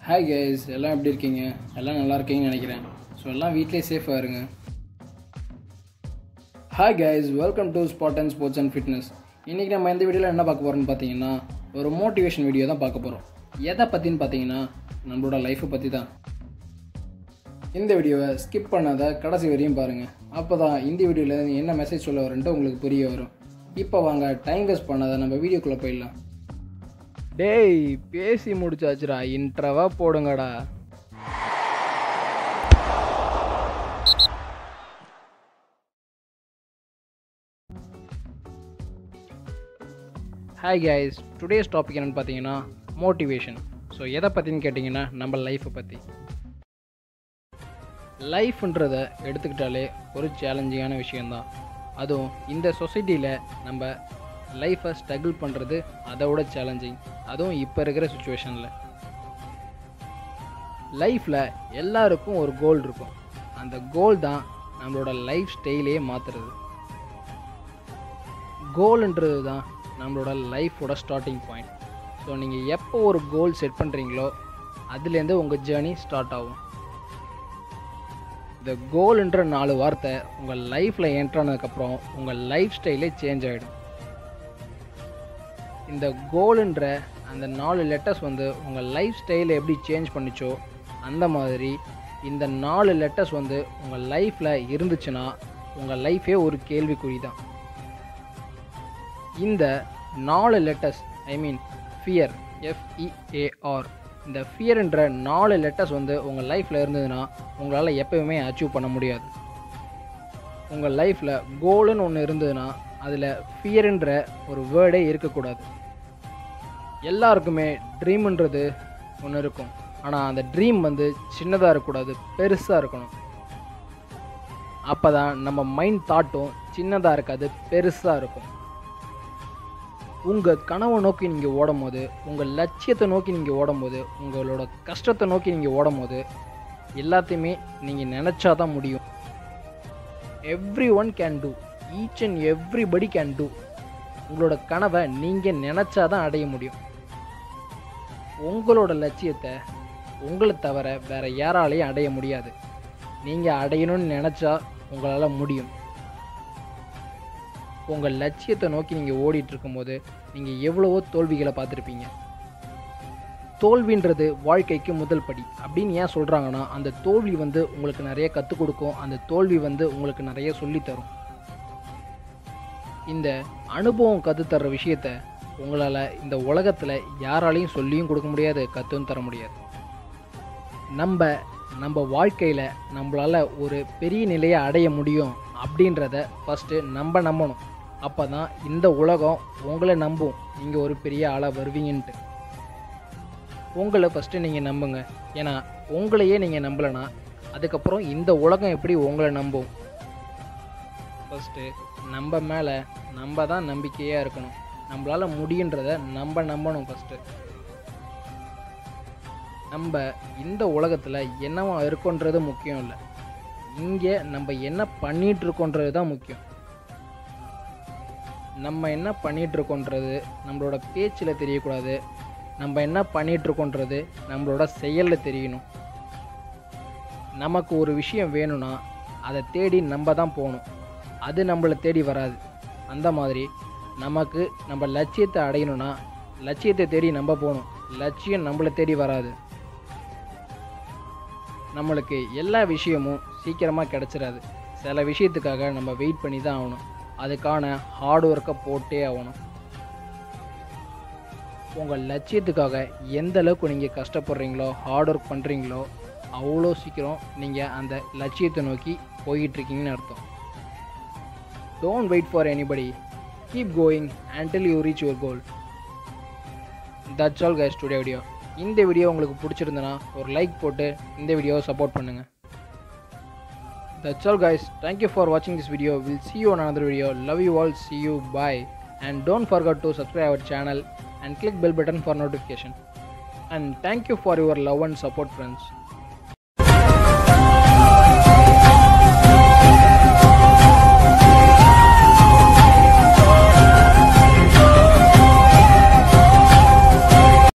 hi guys எல்லாம் எப்படி இருக்கீங்க எல்லாம் நல்லா இருக்கீங்கன்னு நினைக்கிறேன் ஸோ எல்லாம் வீட்டிலே சேஃபாக இருங்க hi guys welcome to spot and sports and fitness இன்றைக்கி நம்ம இந்த வீடியோவில் என்ன பார்க்க போகிறோம்னு பார்த்தீங்கன்னா ஒரு மோட்டிவேஷன் வீடியோ தான் பார்க்க போகிறோம் எதை பற்றின்னு பார்த்தீங்கன்னா நம்மளோட லைஃப்பை பற்றி தான் இந்த வீடியோவை ஸ்கிப் பண்ணாத கடைசி வரையும் பாருங்கள் அப்போ தான் இந்த வீடியோவில் என்ன மெசேஜ் சொல்ல வரேன்ட்டு உங்களுக்கு புரிய வரும் இப்போ வாங்க டைம் வேஸ்ட் பண்ணாத நம்ம வீடியோக்குள்ளே போயிடலாம் டேய் பேசி முடிச்சாச்சுடா இன்ட்ரவா போடுங்கடா ஹாய் கைஸ் டுடேஸ் டாபிக் என்னென்னு பார்த்தீங்கன்னா மோட்டிவேஷன் ஸோ எதை பற்றின்னு கேட்டிங்கன்னா நம்ம லைஃப்பை பற்றி லைஃப்ன்றதை எடுத்துக்கிட்டாலே ஒரு சேலஞ்சிங்கான விஷயந்தான் அதுவும் இந்த சொசைட்டியில் நம்ம லைஃப்பை ஸ்ட்ரகிள் பண்ணுறது அதை விட சேலஞ்சிங் அதுவும் இப்போ இருக்கிற சுச்சுவேஷனில் லைஃப்பில் எல்லாருக்கும் ஒரு கோல் இருக்கும் அந்த கோல் தான் நம்மளோட லைஃப் ஸ்டைலே மாற்றுறது கோல்ன்றது தான் நம்மளோட லைஃபோட ஸ்டார்டிங் பாயிண்ட் ஸோ நீங்கள் எப்போ ஒரு கோல் செட் பண்ணுறீங்களோ அதுலேருந்து உங்கள் ஜேர்னி ஸ்டார்ட் ஆகும் இந்த கோல்ன்ற நாலு வார்த்தை உங்கள் லைஃப்பில் என்ட்ரானதுக்கப்புறம் உங்கள் லைஃப் ஸ்டைலே சேஞ்ச் ஆகிடும் இந்த கோலுன்ற அந்த நாலு லெட்டர்ஸ் வந்து உங்கள் லைஃப் ஸ்டைலை எப்படி சேஞ்ச் பண்ணிச்சோ அந்த மாதிரி இந்த நாலு லெட்டர்ஸ் வந்து உங்கள் லைஃப்பில் இருந்துச்சுன்னா உங்கள் லைஃபே ஒரு கேள்விக்குறி தான் இந்த நாலு letters I mean fear F E A R இந்த ஃபியர்ன்ற நாலு லெட்டர்ஸ் வந்து உங்கள் லைஃப்பில் இருந்ததுன்னா உங்களால் எப்போவுமே அச்சீவ் பண்ண முடியாது உங்கள் லைஃப்பில் கோலுன்னு ஒன்று இருந்ததுன்னா அதில் ஃபியர்ன்ற ஒரு வேர்டே இருக்கக்கூடாது எல்லாருக்குமே ட்ரீம்ன்றது ஒன்று இருக்கும் ஆனால் அந்த ட்ரீம் வந்து சின்னதாக இருக்கக்கூடாது பெருசாக இருக்கணும் அப்போ தான் நம்ம மைண்ட் தாட்டும் சின்னதாக இருக்காது பெருசாக இருக்கும் உங்கள் கனவை நோக்கி நீங்கள் ஓடும் போது உங்கள் லட்சியத்தை நோக்கி நீங்கள் ஓடும் போது உங்களோட கஷ்டத்தை நோக்கி நீங்கள் ஓடும் போது எல்லாத்தையுமே நீங்கள் நினச்சா தான் முடியும் everyone can do each and everybody can do உங்களோட கனவை நீங்கள் நினச்சா தான் அடைய முடியும் உங்களோட லட்சியத்தை உங்களை தவிர வேறு யாராலையும் அடைய முடியாது நீங்கள் அடையணும்னு நினச்சா உங்களால் முடியும் உங்கள் லட்சியத்தை நோக்கி நீங்கள் ஓடிட்டு இருக்கும்போது நீங்கள் எவ்வளவோ தோல்விகளை பார்த்துருப்பீங்க தோல்வின்றது வாழ்க்கைக்கு முதல் படி அப்படின்னு ஏன் சொல்கிறாங்கன்னா அந்த தோல்வி வந்து உங்களுக்கு நிறைய கற்றுக் கொடுக்கும் அந்த தோல்வி வந்து உங்களுக்கு நிறைய சொல்லித்தரும் இந்த அனுபவம் கற்றுத்தர்ற விஷயத்த உங்களால் இந்த உலகத்தில் யாராலையும் சொல்லியும் கொடுக்க முடியாது கற்றும் தர முடியாது நம்ம நம்ம வாழ்க்கையில் நம்மளால் ஒரு பெரிய நிலையை அடைய முடியும் அப்படின்றத ஃபஸ்ட்டு நம்ம நம்பணும் அப்போ தான் இந்த உலகம் உங்களை நம்பும் நீங்கள் ஒரு பெரிய ஆளாக வருவீங்கன்ட்டு உங்களை ஃபஸ்ட்டு நீங்கள் நம்புங்க ஏன்னா உங்களையே நீங்கள் நம்பலைன்னா அதுக்கப்புறம் இந்த உலகம் எப்படி உங்களை நம்பும் ஃபஸ்ட்டு நம்ம மேலே நம்ம தான் நம்பிக்கையாக இருக்கணும் நம்மளால் முடியுன்றத நம்ம நம்பணும் ஃபஸ்ட்டு நம்ம இந்த உலகத்தில் என்னவா இருக்கோன்றது முக்கியம் இல்லை இங்கே நம்ம என்ன பண்ணிகிட்டு இருக்கோன்றது தான் முக்கியம் நம்ம என்ன பண்ணிகிட்டு இருக்கோன்றது நம்மளோட பேச்சில் தெரியக்கூடாது நம்ம என்ன பண்ணிகிட்டு இருக்கோன்றது நம்மளோட செயலில் தெரியணும் நமக்கு ஒரு விஷயம் வேணும்னா அதை தேடி நம்ம தான் போகணும் அது நம்மளை தேடி வராது அந்த மாதிரி நமக்கு நம்ம லட்சியத்தை அடையணும்னா லட்சியத்தை தேடி நம்ம போகணும் லட்சியம் நம்மளை தேடி வராது நம்மளுக்கு எல்லா விஷயமும் சீக்கிரமாக கிடச்சிடாது சில விஷயத்துக்காக நம்ம வெயிட் பண்ணி தான் ஆகணும் அதுக்கான ஹார்ட் ஒர்க்கை போட்டே ஆகணும் உங்கள் லட்சியத்துக்காக எந்த அளவுக்கு நீங்கள் கஷ்டப்படுறீங்களோ ஹார்ட் ஒர்க் பண்ணுறீங்களோ அவ்வளோ சீக்கிரம் நீங்கள் அந்த லட்சியத்தை நோக்கி போய்கிட்டுருக்கீங்கன்னு அர்த்தம் don't wait for anybody keep going until you reach your goal that's all guys today video இந்த வீடியோ உங்களுக்கு பிடிச்சிருந்தனா ஒரு லைக் போட்டு இந்த வீடியோவை சப்போர்ட் பண்ணுங்கள் that's all guys thank you for வாட்சிங் this video will see you another video love you all see you bye and don't forget to subscribe our channel and click bell button for notification and thank you for your love and support friends